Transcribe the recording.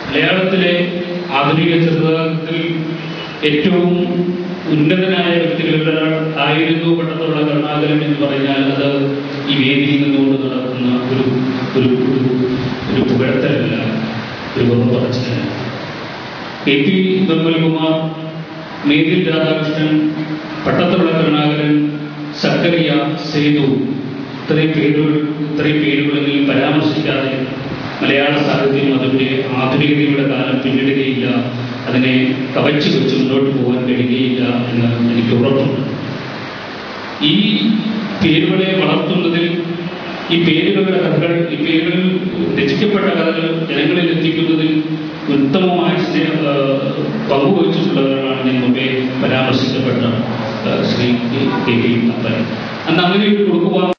മലയാളത്തിലെ ആധുനിക ചെറുതാകത്തിൽ ഏറ്റവും ഉന്നതനായ വ്യക്തികളിൽ ഒരാൾ ആയിരുന്നു പട്ടത്തുള്ള കരുണാകരൻ എന്ന് പറഞ്ഞാൽ അത് ഈ വേദിയിൽ നിന്നുകൊണ്ട് നടക്കുന്ന ഒരു ഒരു ഒരു ഒരു പുകഴ്ത്തലല്ല ഒരു വെറും പറച്ചിലല്ല കെ പി നിർമ്മൽകുമാർ മേതിൽ രാധാകൃഷ്ണൻ പട്ടത്തുള്ള കരുണാകരൻ സക്കറിയ സേതു ഇത്രയും പേരുകൾ ഇത്രയും പേരുകളെങ്കിൽ പരാമർശിക്കാതെ മലയാള സാഹിത്യം അതിൻ്റെ ആധുനികതയുടെ കാലം പിന്നിടുകയില്ല അതിനെ കവച്ചു വെച്ച് മുന്നോട്ട് പോകാൻ കഴിയുകയില്ല എന്ന് എനിക്ക് ഉറപ്പുണ്ട് ഈ പേരുകളെ വളർത്തുന്നതിൽ ഈ പേരുകളുടെ കഥകൾ ഈ പേരുകൾ രചിക്കപ്പെട്ട കഥകൾ ജനങ്ങളിൽ എത്തിക്കുന്നതിൽ ഉത്തമമായ സ്നേഹ ആ, പങ്കുവഹിച്ചിട്ടുള്ളവരാണ് ഞാൻ മുമ്പേ പരാമർശിക്കപ്പെട്ട ആ, ശ്രീ കെ പി അപ്പൻ അന്ന് അങ്ങനെ ഒരു കൊടുക്കുവാൻ